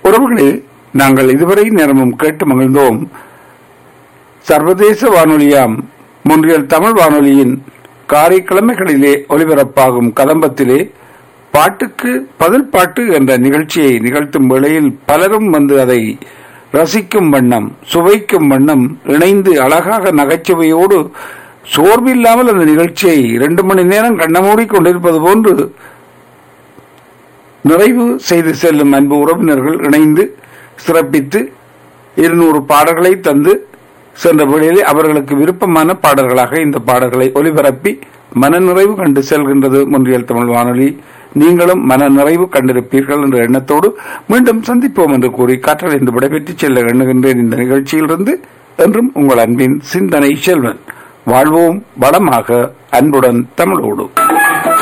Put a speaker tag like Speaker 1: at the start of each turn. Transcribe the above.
Speaker 1: உறவுகளே நாங்கள் இதுவரை நேரமும் கேட்டு மகிழ்ந்தோம் சர்வதேச வானொலியாம் முன்றியல் தமிழ் வானொலியின் காரைக்கிழமைகளிலே ஒலிபரப்பாகும் கதம்பத்திலே பாட்டுக்கு பதில் பாட்டு என்ற நிகழ்ச்சியை நிகழ்த்தும் வேளையில் பலரும் வந்து அதை ரசிக்கும் வண்ணம் சுவைக்கும் வண்ணம் இணைந்து அழகாக நகைச்சுவையோடு சோர்வில்லாமல் அந்த நிகழ்ச்சியை இரண்டு மணி நேரம் கண்ணமூடி கொண்டிருப்பது போன்று நிறைவு செய்து செல்லும் அன்பு உறவினர்கள் இணைந்து சிறப்பித்து இருநூறு பாடல்களை தந்து சென்ற வேளையிலே அவர்களுக்கு விருப்பமான பாடல்களாக இந்த பாடல்களை ஒலிபரப்பி மனநிறைவு கண்டு செல்கின்றது முன்றியல் தமிழ் வானொலி நீங்களும் மன நிறைவு கண்டிருப்பீர்கள் என்ற எண்ணத்தோடு மீண்டும் சந்திப்போம் என்று கூறி காற்றல் என்று விடைபெற்று செல்ல எண்ணுகின்றேன் இந்த நிகழ்ச்சியிலிருந்து என்றும் உங்கள் அன்பின் சிந்தனை செல்வன் வாழ்வோம் வளமாக அன்புடன் தமிழோடு